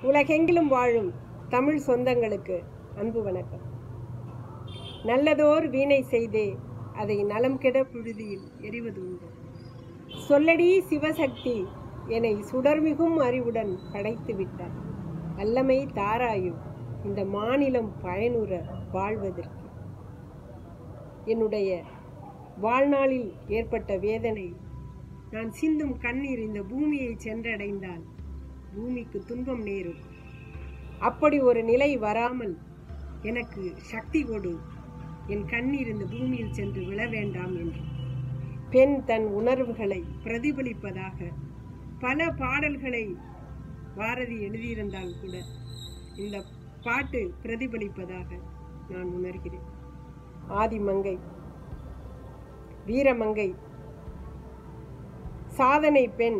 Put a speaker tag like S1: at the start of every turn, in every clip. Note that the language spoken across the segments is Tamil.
S1: உலகெங்கிலும் வாழும் தமிழ் சொந்தங்களுக்கு அன்பு வணக்கம் நல்லதோர் வீணை செய்தே அதை நலம் கெட புழுதியில் எறிவது உண்டு சொல்லடி சிவசக்தி என்னை சுடர்மிகும் அறிவுடன் படைத்து விட்டார் வல்லமை தாராயும் இந்த மாநிலம் பயனுற வாழ்வதற்கு என்னுடைய வாழ்நாளில் ஏற்பட்ட வேதனை நான் சிந்தும் கண்ணீர் இந்த பூமியை சென்றடைந்தால் பூமிக்கு துன்பம் நேரும் அப்படி ஒரு நிலை வராமல் எனக்கு சக்தி கொடு என் கண்ணீர் இந்த பூமியில் சென்று விழ வேண்டாம் என்று பெண் தன் உணர்வுகளை பிரதிபலிப்பதாக பல பாடல்களை பாரதி எழுதியிருந்தால் கூட இந்த பாட்டு பிரதிபலிப்பதாக நான் உணர்கிறேன் ஆதிமங்கை வீரமங்கை சாதனை பெண்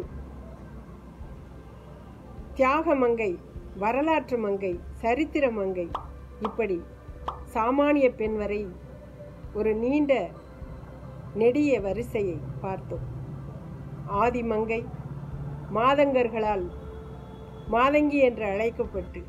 S1: தியாகமங்கை வரலாற்று மங்கை சரித்திர மங்கை இப்படி சாமானிய பெண் வரை ஒரு நீண்ட நெடிய வரிசையை பார்த்தோம் ஆதிமங்கை மாதங்கர்களால் மாதங்கி என்று அழைக்கப்பட்டு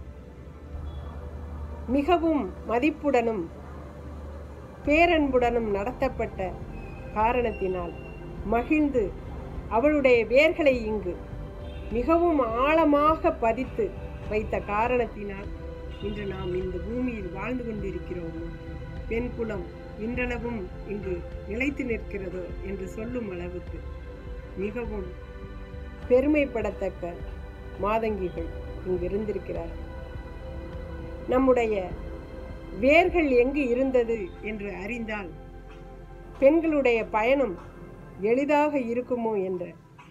S1: மிகவும் மதிப்புடனும் பேரன்புடனும் நடத்தப்பட்ட காரணத்தினால் மகிழ்ந்து அவளுடைய வேர்களை இங்கு மிகவும் ஆழமாக பதித்து வைத்த காரணத்தினால் இன்று நாம் இந்த பூமியில் வாழ்ந்து கொண்டிருக்கிறோம் பெண் குலம் இன்றளவும் இங்கு நிலைத்து நிற்கிறதோ என்று சொல்லும் அளவுக்கு மிகவும் பெருமைப்படத்தக்க மாதங்கிகள் இங்கு இருந்திருக்கிறார்கள் நம்முடைய வேர்கள் எங்கு இருந்தது என்று அறிந்தால் பெண்களுடைய பயணம் எளிதாக இருக்குமோ என்ற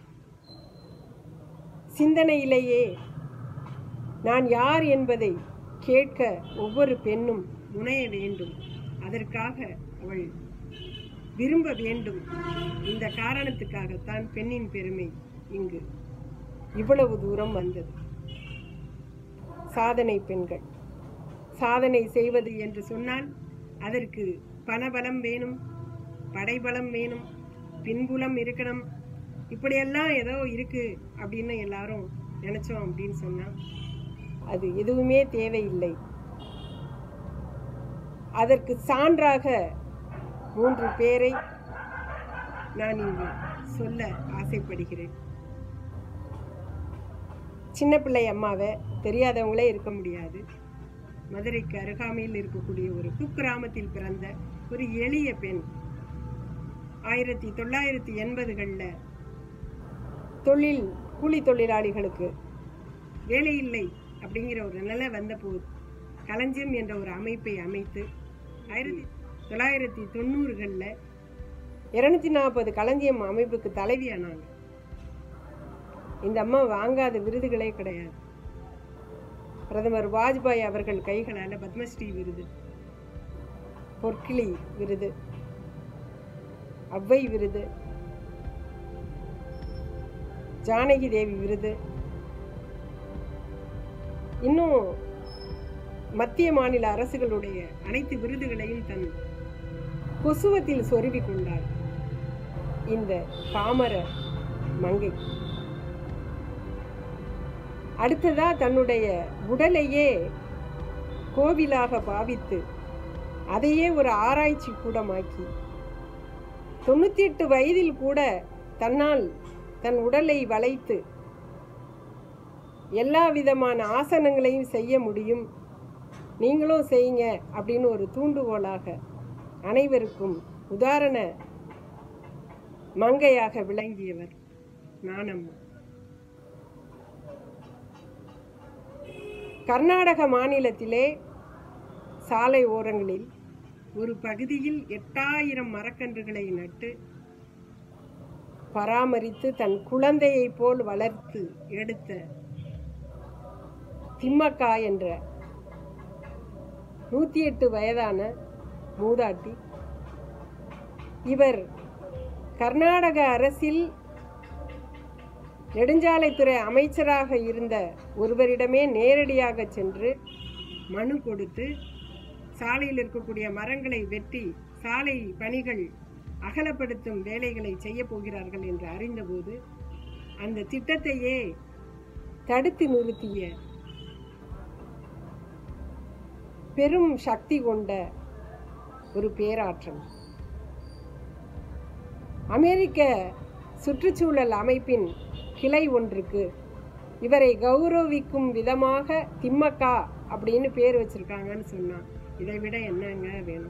S1: சிந்தனையிலேயே நான் யார் என்பதை கேட்க ஒவ்வொரு பெண்ணும் முனைய வேண்டும் அதற்காக அவள் விரும்ப வேண்டும் இந்த காரணத்துக்காகத்தான் பெண்ணின் பெருமை இங்கு இவ்வளவு தூரம் வந்தது சாதனை பெண்கள் சாதனை செய்வது என்று சொன்னால் அதற்கு பணபலம் வேணும் படைபலம் வேணும் பின்புலம் இருக்கணும் இப்படியெல்லாம் ஏதோ இருக்கு அப்படின்னு எல்லாரும் நினைச்சோம் அப்படின்னு சொன்னா அது எதுவுமே தேவையில்லை அதற்கு சான்றாக மூன்று பேரை நான் இங்கு சொல்ல ஆசைப்படுகிறேன் சின்ன பிள்ளை அம்மாவை தெரியாதவங்களே இருக்க முடியாது மதுரைக்கு அருகாமையில் இருக்கக்கூடிய ஒரு குக்கிராமத்தில் பிறந்த ஒரு எளிய பெண் ஆயிரத்தி தொள்ளாயிரத்தி எண்பதுகளில் தொழில் கூலி தொழிலாளிகளுக்கு வேலை இல்லை அப்படிங்கிற ஒரு நிலை வந்தபோது களஞ்சியம் என்ற ஒரு அமைப்பை அமைத்து ஆயிரத்தி தொள்ளாயிரத்தி தொண்ணூறுகளில் இருநூத்தி நாற்பது களஞ்சியம் அமைப்புக்கு தலைவியானாங்க இந்த அம்மா வாங்காத விருதுகளே கிடையாது பிரதமர் வாஜ்பாய் அவர்கள் கைகளால் பத்மஸ்ரீ விருது பொற்கிளி விருது அவ்வை விருது ஜானகி தேவி விருது இன்னும் மத்திய மாநில அரசுகளுடைய அனைத்து விருதுகளையும் தன் கொசுவத்தில் சொருவி கொண்டார் இந்த பாமர மங்கை அடுத்ததா தன்னுடைய உடலையே கோவிலாக பாவித்து அதையே ஒரு ஆராய்ச்சி கூடமாக்கி தொண்ணூத்தி எட்டு வயதில் கூட தன்னால் தன் உடலை வளைத்து எல்லா விதமான ஆசனங்களையும் செய்ய முடியும் நீங்களும் செய்யுங்க அப்படின்னு ஒரு தூண்டுகோலாக அனைவருக்கும் உதாரண மங்கையாக விளங்கியவர் நானம்மா கர்நாடக மாநிலத்திலே சாலை ஓரங்களில் ஒரு பகுதியில் எட்டாயிரம் மரக்கன்றுகளை நட்டு பராமரித்து தன் குழந்தையைப் போல் வளர்த்து எடுத்த திம்மக்கா என்ற நூற்றி எட்டு வயதான மூதாட்டி இவர் கர்நாடக அரசில் நெடுஞ்சாலைத்துறை அமைச்சராக இருந்த ஒருவரிடமே நேரடியாக சென்று மனு கொடுத்து சாலையில் இருக்கக்கூடிய மரங்களை வெட்டி சாலை பணிகள் அகலப்படுத்தும் வேலைகளை செய்ய போகிறார்கள் என்று அறிந்தபோது அந்த திட்டத்தையே தடுத்து நிறுத்திய பெரும் சக்தி கொண்ட ஒரு பேராற்றல் அமெரிக்க சுற்றுச்சூழல் அமைப்பின் கிளை ஒன்றுக்கு இவரை கௌரவிக்கும் விதமாக திம்மக்கா அப்படின்னு பேர் வச்சிருக்காங்கன்னு சொன்னா இதை விட என்னங்க வேணும்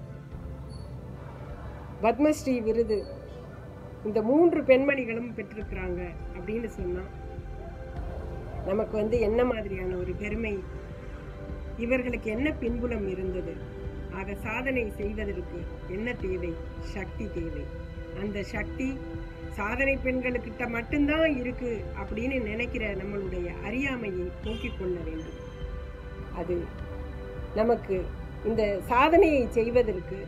S1: பத்மஸ்ரீ விருது இந்த மூன்று பெண்மணிகளும் பெற்றிருக்கிறாங்க அப்படின்னு சொன்னா நமக்கு வந்து என்ன மாதிரியான ஒரு பெருமை இவர்களுக்கு என்ன பின்புலம் இருந்தது ஆக சாதனை செய்வதற்கு என்ன தேவை சக்தி தேவை அந்த சக்தி சாதனை பெண்களுக்கிட்ட மட்டும்தான் இருக்கு அப்படின்னு நினைக்கிற நம்மளுடைய அறியாமையை போக்கிக் கொள்ள வேண்டும் அது நமக்கு இந்த சாதனையை செய்வதற்கு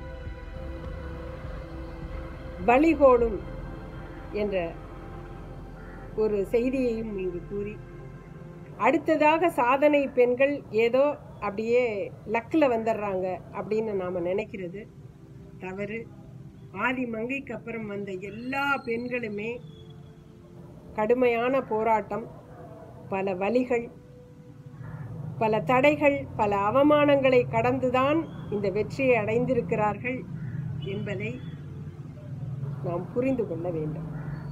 S1: வழிகோலும் என்ற ஒரு செய்தியையும் இங்கு கூறி அடுத்ததாக சாதனை பெண்கள் ஏதோ அப்படியே லக்கில் வந்துடுறாங்க அப்படின்னு நாம் நினைக்கிறது தவறு ஆதி மங்கைக்கு அப்புறம் வந்த எல்லா பெண்களுமே கடுமையான போராட்டம் பல வழிகள் பல தடைகள் பல அவமானங்களை கடந்துதான் இந்த வெற்றியை அடைந்திருக்கிறார்கள் என்பதை நாம் புரிந்து கொள்ள வேண்டும்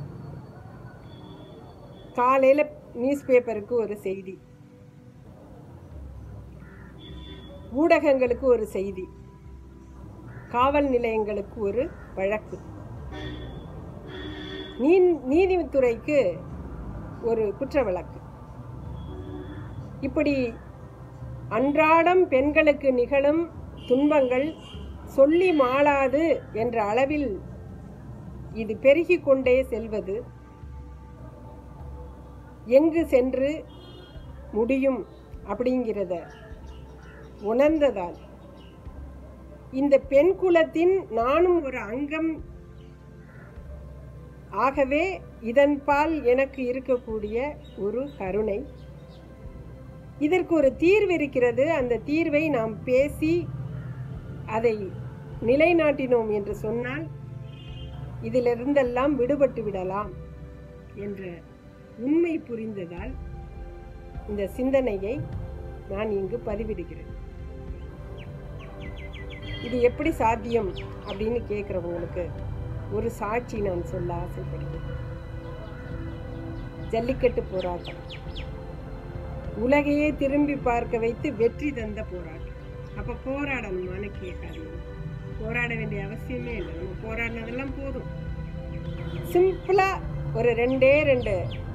S1: காலையில் நியூஸ் பேப்பருக்கு ஒரு செய்தி ஊடகங்களுக்கு ஒரு செய்தி காவல் நிலையங்களுக்கு ஒரு வழக்கு நீ நீதித்துறைக்கு ஒரு குற்ற வழக்கு இப்படி அன்றாடம் பெண்களுக்கு நிகழும் துன்பங்கள் சொல்லி மாளாது என்ற அளவில் இது பெருகிக் கொண்டே செல்வது எங்கு சென்று முடியும் அப்படிங்கிறத உணர்ந்ததால் இந்த பெண் குலத்தின் நானும் ஒரு அங்கம் ஆகவே இதன்பால் எனக்கு இருக்கக்கூடிய ஒரு கருணை இதற்கு ஒரு தீர்வு இருக்கிறது அந்த தீர்வை நாம் பேசி அதை நிலைநாட்டினோம் என்று சொன்னால் இதிலிருந்தெல்லாம் விடுபட்டு விடலாம் என்ற உண்மை புரிந்ததால் இந்த சிந்தனையை நான் இங்கு பதிவிடுகிறேன் இது எப்படி சாத்தியம் அப்படின்னு கேட்குறவங்களுக்கு ஒரு சாட்சி நான் சொல்ல ஆசைப்படுகிறேன் ஜல்லிக்கட்டு போராட்டம் உலகையே திரும்பி பார்க்க வைத்து வெற்றி தந்த போராட்டம் அப்ப போராடணுமான்னு கேட்காதீங்க போராட வேண்டிய அவசியமே இல்லை நம்ம போராடினதெல்லாம் போதும் சிம்பிளா ஒரு ரெண்டே ரெண்டு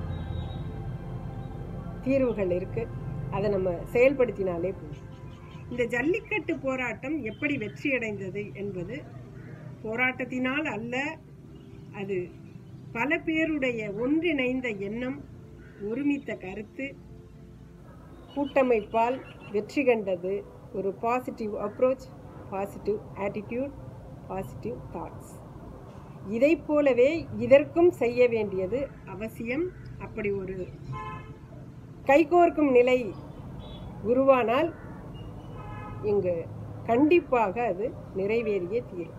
S1: தீர்வுகள் இருக்கு அதை நம்ம செயல்படுத்தினாலே போதும் இந்த ஜல்லிக்கட்டு போராட்டம் எப்படி வெற்றியடைந்தது என்பது போராட்டத்தினால் அல்ல அது பல பேருடைய ஒன்றிணைந்த எண்ணம் ஒருமித்த கருத்து கூட்டமைப்பால் வெற்றி கண்டது ஒரு positive approach positive attitude positive thoughts இதை போலவே இதற்கும் செய்ய வேண்டியது அவசியம் அப்படி ஒரு கைகோர்க்கும் நிலை உருவானால் இங்கு கண்டிப்பாக அது நிறைவேறியே தீரும்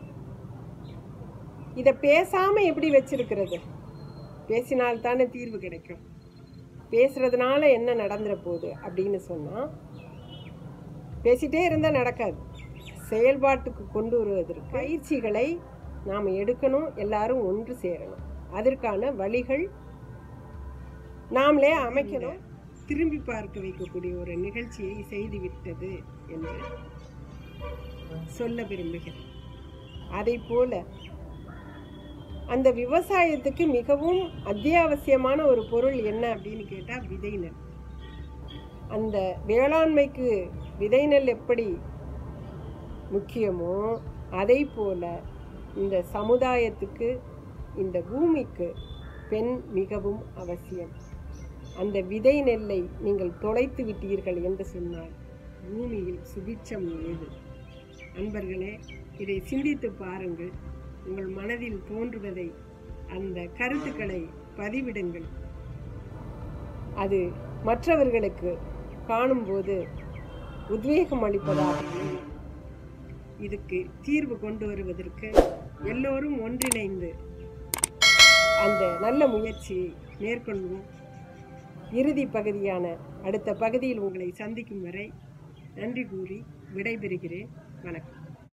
S1: இதை பேசாம எப்படி வச்சிருக்கிறது பேசினால்தானே தீர்வு கிடைக்கும் பேசுறதுனால என்ன நடந்துற போகுது அப்படின்னு சொன்னா பேசிட்டே இருந்தா நடக்காது செயல்பாட்டுக்கு கொண்டு வருவதற்கு பயிற்சிகளை நாம் எடுக்கணும் எல்லாரும் ஒன்று சேரணும் அதற்கான வழிகள் நாமளே அமைக்கணும் திரும்பி பார்க்க வைக்கக்கூடிய ஒரு நிகழ்ச்சியை செய்துவிட்டது என்று சொல்ல விரும்புகிறேன் அதை போல அந்த விவசாயத்துக்கு மிகவும் அத்தியாவசியமான ஒரு பொருள் என்ன அப்படின்னு கேட்டால் விதை நெல் அந்த வேளாண்மைக்கு விதை நெல் எப்படி முக்கியமோ அதை போல இந்த சமுதாயத்துக்கு இந்த பூமிக்கு பெண் மிகவும் அவசியம் அந்த விதை நெல்லை நீங்கள் தொலைத்து விட்டீர்கள் என்று சொன்னால் பூமியில் சுபிட்சம் ஏது அன்பர்களே இதை சிந்தித்து பாருங்கள் உங்கள் மனதில் தோன்றுவதை அந்த கருத்துக்களை பதிவிடுங்கள் அது மற்றவர்களுக்கு காணும்போது உத்வேகம் அளிப்பதாக இருக்கும். இதுக்கு தீர்வு கொண்டு வருவதற்கு எல்லோரும் ஒன்றிணைந்து அந்த நல்ல முயற்சியை மேற்கொள்வோம் இறுதி பகுதியான அடுத்த பகுதியில் உங்களை சந்திக்கும் வரை நன்றி கூறி விடைபெறுகிறேன் வணக்கம்